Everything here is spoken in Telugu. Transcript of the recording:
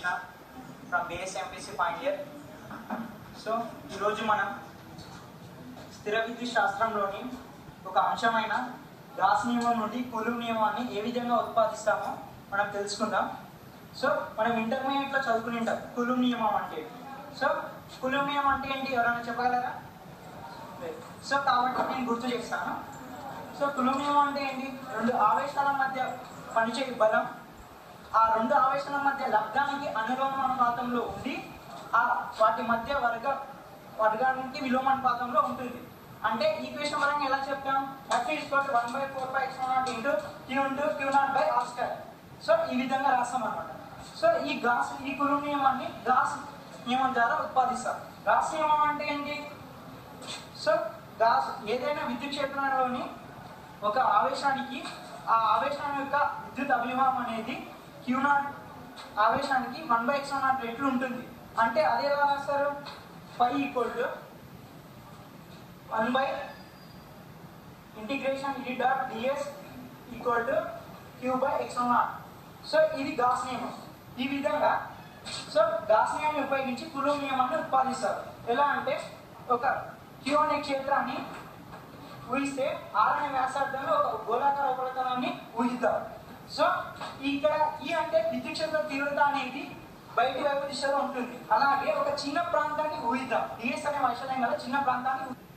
Krishna from BS MPC final year so ఈరోజు మనం స్థిర విద్యుత్ శాస్త్రంలోని ఒక అంశమైన గాస్ నియమం నుండి కులుం నియమాన్ని ఏ విధంగా ఉత్పాదిస్తామో మనం తెలుసుకుందాం సో మనం ఇంటర్మీడియట్లో చదువుకుని ఉంటాం కులుం నియమం అంటే సో కులుం నియమం అంటే ఏంటి ఎవరైనా చెప్పగలరా సో కాబట్టి నేను గుర్తు చేస్తాను సో కులుం నియమం అంటే ఏంటి రెండు ఆవేశాల మధ్య పనిచే బలం ఆ రెండు ఆవేశాల మధ్య లబ్ధానికి అనులోమానుపాతంలో ఉండి ఆ వాటి మధ్య వర్గ వర్గానికి విలోమానుపాతంలో ఉంటుంది అంటే ఈక్వేషన్ పరంగా ఎలా చెప్తాం F is one by four by X not into Q into Q not by R square so ఈ విధంగా రాస్తాం అనమాట సో ఈ గాస్ ఈ కులు నియమాన్ని గాస్ నియమం ద్వారా ఉత్పాదిస్తాం గాస్ నియమం అంటే ఏంటి సో గాస్ ఏదైనా విద్యుత్ క్షేత్రంలోని ఒక ఆవేశానికి ఆ ఆవేశం యొక్క విద్యుత్ అభిమానం అనేది క్యూ నాట్ ఆవేశానికి వన్ బై ఎక్స్ నాట్ రెట్లు ఉంటుంది అంటే అదే ఎలా రాస్తారు five equal to one by integration E dot DS equal to Q by X not so ఇది గాస్ నియమం ఈ విధంగా సో గాస్ నియమాన్ని ఉపయోగించి కులు నియమాన్ని ఉత్పాదిస్తారు ఎలా అంటే ఒక క్యూ అనే క్షేత్రాన్ని ఊహిస్తే ఆర్ అనే వ్యాసార్థంలో ఒక గోళాకార ఉపరితలాన్ని ఊహిద్దాం సో ఇక్కడ ఈ అంటే విద్యుత్ క్షేత్ర తీవ్రత అనేది బయటి వైపు దిశలో ఉంటుంది అలాగే ఒక చిన్న ప్రాంతాన్ని ఊహిద్దాం డిఎస్ అనే వైశాల్యం గల చిన్న ప్రాంతాన్ని ఊ-